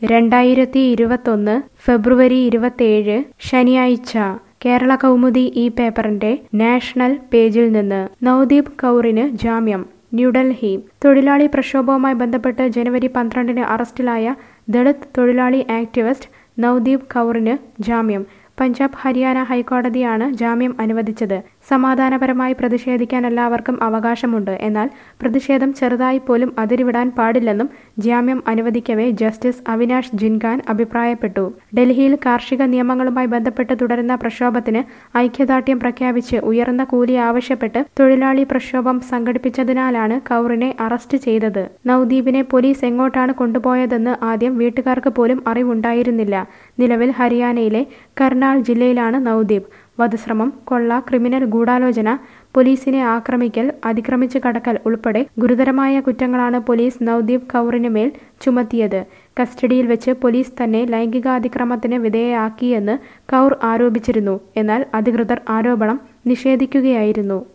രണ്ടായിരത്തി ഇരുപത്തൊന്ന് ഫെബ്രുവരി ഇരുപത്തേഴ് ശനിയാഴ്ച കേരള കൗമുദി ഈ പേപ്പറിന്റെ നാഷണൽ പേജിൽ നിന്ന് നവദീപ് കൗറിന് ജാമ്യം ന്യൂഡൽഹി തൊഴിലാളി പ്രക്ഷോഭവുമായി ബന്ധപ്പെട്ട് ജനുവരി പന്ത്രണ്ടിന് അറസ്റ്റിലായ ദളിത് തൊഴിലാളി ആക്ടിവിസ്റ്റ് നവദീപ് കൗറിന് ജാമ്യം പഞ്ചാബ് ഹരിയാന ഹൈക്കോടതിയാണ് ജാമ്യം അനുവദിച്ചത് സമാധാനപരമായി പ്രതിഷേധിക്കാൻ എല്ലാവർക്കും അവകാശമുണ്ട് എന്നാൽ പ്രതിഷേധം ചെറുതായി പോലും അതിരുവിടാൻ പാടില്ലെന്നും ജാമ്യം അനുവദിക്കവേ ജസ്റ്റിസ് അവിനാഷ് ജിൻകാൻ അഭിപ്രായപ്പെട്ടു ഡൽഹിയിൽ കാർഷിക നിയമങ്ങളുമായി ബന്ധപ്പെട്ട് തുടരുന്ന പ്രക്ഷോഭത്തിന് ഐക്യദാർഢ്യം പ്രഖ്യാപിച്ച് ഉയർന്ന കൂലി ആവശ്യപ്പെട്ട് തൊഴിലാളി പ്രക്ഷോഭം സംഘടിപ്പിച്ചതിനാലാണ് കൗറിനെ അറസ്റ്റ് ചെയ്തത് നവദീപിനെ പോലീസ് എങ്ങോട്ടാണ് കൊണ്ടുപോയതെന്ന് ആദ്യം വീട്ടുകാർക്ക് പോലും അറിവുണ്ടായിരുന്നില്ല നിലവിൽ ഹരിയാനയിലെ കർണാൾ ജില്ലയിലാണ് നവദീപ് വധശ്രമം കൊള്ള ക്രിമിനൽ ഗൂഢാലോചന പോലീസിനെ ആക്രമിക്കൽ അതിക്രമിച്ചു കടക്കൽ ഉൾപ്പെടെ ഗുരുതരമായ കുറ്റങ്ങളാണ് പോലീസ് നവദീപ് കൗറിന് മേൽ ചുമത്തിയത് കസ്റ്റഡിയിൽ വെച്ച് പോലീസ് തന്നെ ലൈംഗികാതിക്രമത്തിന് വിധേയയാക്കിയെന്ന് കൗർ ആരോപിച്ചിരുന്നു എന്നാൽ അധികൃതർ ആരോപണം നിഷേധിക്കുകയായിരുന്നു